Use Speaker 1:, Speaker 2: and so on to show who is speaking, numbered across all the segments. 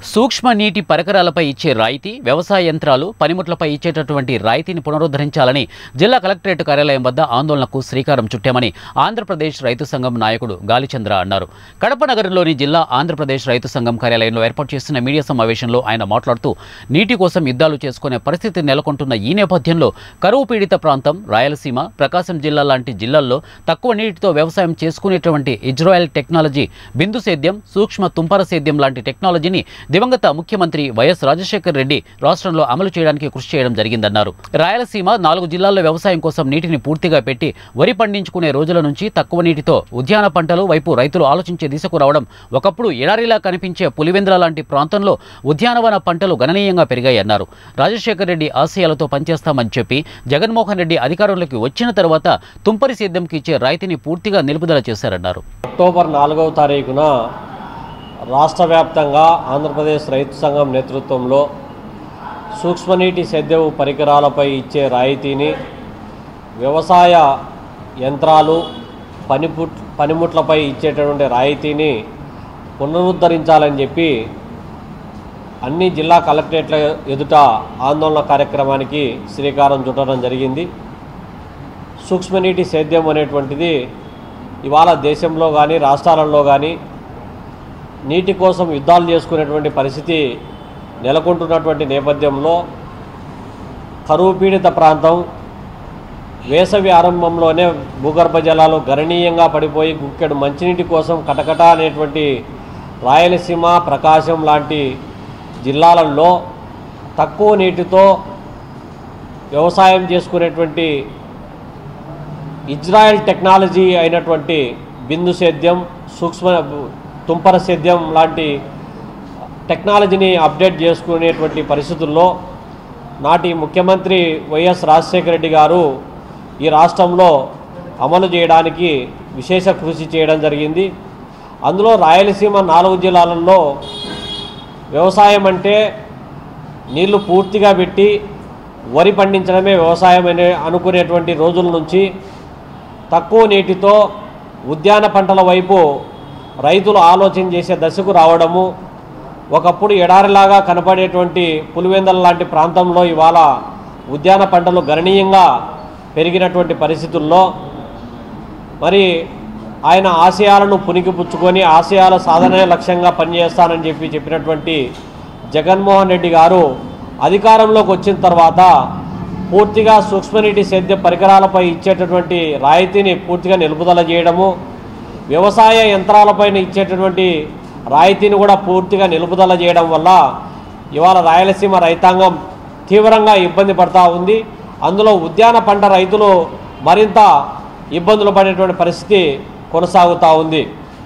Speaker 1: సూక్ష్మ నీటి పరికరాలపై ఇచ్చే రాయితీ వ్యవసాయ యంత్రాలు పనిముట్లపై ఇచ్చేటటువంటి రాయితీని పునరుద్ధరించాలని జిల్లా కలెక్టరేట్ కార్యాలయం వద్ద ఆందోళనకు శ్రీకారం చుట్టామని ఆంధ్రప్రదేశ్ రైతు సంఘం నాయకుడు గాలిచంద్ర అన్నారు కడప నగరంలోని జిల్లా ఆంధ్రప్రదేశ్ రైతు సంఘం కార్యాలయంలో ఏర్పాటు చేసిన మీడియా సమావేశంలో ఆయన మాట్లాడుతూ నీటి కోసం యుద్ధాలు చేసుకునే పరిస్థితి నెలకొంటున్న ఈ నేపథ్యంలో కరువు పీడిత ప్రాంతం రాయలసీమ ప్రకాశం జిల్లా లాంటి జిల్లాల్లో తక్కువ నీటితో వ్యవసాయం చేసుకునేటువంటి ఇజ్రాయెల్ టెక్నాలజీ బిందు సేద్యం సూక్ష్మ తుంపర సేద్యం లాంటి టెక్నాలజీని దివంగత ముఖ్యమంత్రి వైఎస్ రాజశేఖర్ రెడ్డి రాష్ట్రంలో అమలు చేయడానికి కృషి చేయడం జరిగిందన్నారు రాయలసీమ నాలుగు జిల్లాల్లో వ్యవసాయం కోసం నీటిని పూర్తిగా పెట్టి వరి పండించుకునే రోజుల నుంచి తక్కువ నీటితో ఉద్యాన పంటలు వైపు రైతులు ఆలోచించే దిశకు రావడం ఒకప్పుడు ఎడారిలా కనిపించే పులివెందుల లాంటి ప్రాంతంలో ఉద్యానవన పంటలు గణనీయంగా పెరిగాయన్నారు రాజశేఖర్ రెడ్డి ఆశయాలతో పనిచేస్తామని చెప్పి జగన్మోహన్ రెడ్డి అధికారంలోకి వచ్చిన తర్వాత తుంపరి సేద్యంకి ఇచ్చే రాయితీని పూర్తిగా నిలుపుదల చేశారన్నారు
Speaker 2: అక్టోబర్ నాలుగవ తారీఖున రాష్ట్ర వ్యాప్తంగా ఆంధ్రప్రదేశ్ రైతు సంఘం నేతృత్వంలో సూక్ష్మనీటి సేద్యపు పరికరాలపై ఇచ్చే రాయితీని వ్యవసాయ యంత్రాలు పనిపుట్ పనిముట్లపై ఇచ్చేటటువంటి రాయితీని పునరుద్ధరించాలని చెప్పి అన్ని జిల్లా కలెక్టరేట్ల ఎదుట ఆందోళన కార్యక్రమానికి శ్రీకారం చుట్టడం జరిగింది సూక్ష్మనీటి సేద్యం అనేటువంటిది ఇవాళ దేశంలో కానీ రాష్ట్రాలలో కానీ నీటి కోసం యుద్ధాలు చేసుకునేటువంటి పరిస్థితి నెలకొంటున్నటువంటి నేపథ్యంలో కరువు పీడిత ప్రాంతం వేసవి ఆరంభంలోనే భూగర్భ జలాలు గణనీయంగా పడిపోయి గుక్కెడు మంచినీటి కోసం కటకట అనేటువంటి రాయలసీమ ప్రకాశం లాంటి జిల్లాలలో తక్కువ నీటితో వ్యవసాయం చేసుకునేటువంటి ఇజ్రాయెల్ టెక్నాలజీ అయినటువంటి బిందు సేద్యం సూక్ష్మ తుంపర సేద్యం లాంటి టెక్నాలజీని అప్డేట్ చేసుకునేటువంటి పరిస్థితుల్లో నాటి ముఖ్యమంత్రి వైఎస్ రాజశేఖర రెడ్డి గారు ఈ రాష్ట్రంలో అమలు చేయడానికి విశేష కృషి చేయడం జరిగింది అందులో రాయలసీమ నాలుగు జిల్లాలలో వ్యవసాయం అంటే నీళ్లు పూర్తిగా పెట్టి వరి పండించడమే వ్యవసాయం అనే అనుకునేటువంటి రోజుల నుంచి తక్కువ నీటితో ఉద్యాన పంటల వైపు రైతులు ఆలోచన చేసే దశకు రావడము ఒకప్పుడు ఎడారిలాగా కనపడేటువంటి పులివెందల లాంటి ప్రాంతంలో ఇవాళ ఉద్యాన పంటలు గణనీయంగా పెరిగినటువంటి పరిస్థితుల్లో మరి ఆయన ఆశయాలను పునికిపుచ్చుకొని ఆశయాల సాధనే లక్ష్యంగా పనిచేస్తానని చెప్పి చెప్పినటువంటి జగన్మోహన్ రెడ్డి గారు అధికారంలోకి వచ్చిన తర్వాత పూర్తిగా సూక్ష్మనీటి సేద్య పరికరాలపై ఇచ్చేటటువంటి రాయితీని పూర్తిగా నిలుపుదల చేయడము వ్యవసాయ యంత్రాలపైన ఇచ్చేటటువంటి రాయితీని కూడా పూర్తిగా నిలుపుదల చేయడం వల్ల ఇవాళ రాయలసీమ రైతాంగం తీవ్రంగా ఇబ్బంది పడతా ఉంది అందులో ఉద్యాన పంట రైతులు మరింత ఇబ్బందులు పడేటువంటి పరిస్థితి కొనసాగుతూ ఉంది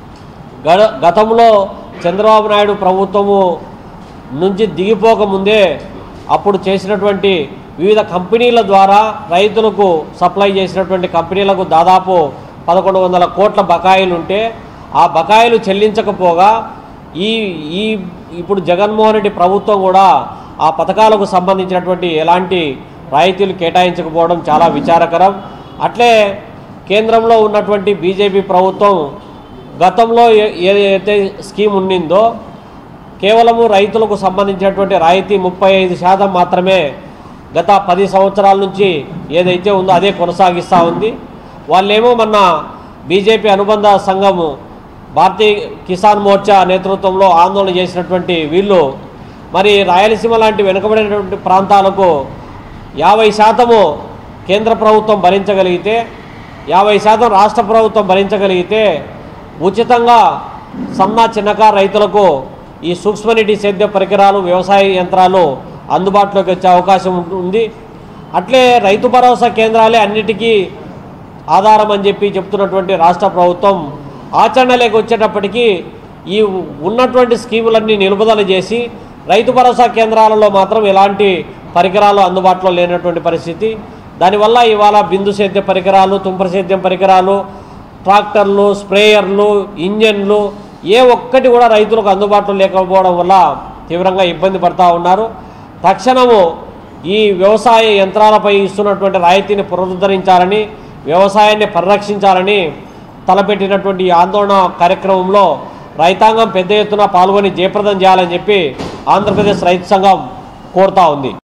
Speaker 2: గ గతంలో చంద్రబాబు నాయుడు ప్రభుత్వము నుంచి దిగిపోకముందే అప్పుడు చేసినటువంటి వివిధ కంపెనీల ద్వారా రైతులకు సప్లై చేసినటువంటి కంపెనీలకు దాదాపు పదకొండు వందల కోట్ల బకాయిలు ఉంటే ఆ బకాయిలు చెల్లించకపోగా ఈ ఈ ఇప్పుడు జగన్మోహన్ రెడ్డి ప్రభుత్వం కూడా ఆ పథకాలకు సంబంధించినటువంటి ఎలాంటి రాయితీలు కేటాయించకపోవడం చాలా విచారకరం అట్లే కేంద్రంలో ఉన్నటువంటి బీజేపీ ప్రభుత్వం గతంలో ఏ- ఏదైతే స్కీమ్ ఉండిందో కేవలము రైతులకు సంబంధించినటువంటి రాయితీ ముప్పై ఐదు శాతం మాత్రమే గత పది సంవత్సరాల నుంచి ఏదైతే ఉందో అదే కొనసాగిస్తూ ఉంది వాళ్ళేమో మొన్న బీజేపీ అనుబంధ సంఘము భారతీయ కిసాన్ మోర్చా నేతృత్వంలో ఆందోళన చేసినటువంటి వీళ్ళు మరి రాయలసీమ లాంటి వెనుకబడినటువంటి ప్రాంతాలకు యాభై శాతము కేంద్ర ప్రభుత్వం భరించగలిగితే యాభై శాతం రాష్ట్ర ప్రభుత్వం భరించగలిగితే ఉచితంగా సన్న చిన్నకారు రైతులకు ఈ సూక్ష్మనీటి సేద్య పరికరాలు వ్యవసాయ యంత్రాలు అందుబాటులోకి వచ్చే అవకాశం ఉం- ఉంది అట్లే రైతు భరోసా కేంద్రాలే అన్నిటికీ ఆధారం అని చెప్పి చెప్తున్నటువంటి రాష్ట్ర ప్రభుత్వం ఆచరణలోకి వచ్చేటప్పటికీ ఈ ఉన్నటువంటి స్కీములన్నీ నిలుపుదల చేసి రైతు భరోసా కేంద్రాలలో మాత్రం ఎలాంటి పరికరాలు అందుబాటులో లేనటువంటి పరిస్థితి దానివల్ల ఇవాళ బిందు సేద్య పరికరాలు తుంపర సేద్యం పరికరాలు ట్రాక్టర్లు స్ప్రేయర్లు ఇంజన్లు ఏ ఒక్కటి కూడా రైతులకు అందుబాటులో లేకపోవడం వల్ల తీవ్రంగా ఇబ్బంది పడతా ఉన్నారు తక్షణము ఈ వ్యవసాయ యంత్రాలపై ఇస్తున్నటువంటి రాయితీని పునరుద్ధరించాలని వ్యవసాయాన్ని పరిరక్షించాలని తలపెట్టినటువంటి ఈ ఆందోళన కార్యక్రమంలో రైతాంగం పెద్ద ఎత్తున పాల్గొని జయప్రదం చేయాలని చెప్పి ఆంధ్రప్రదేశ్ రైతు సంఘం కోరుతా ఉంది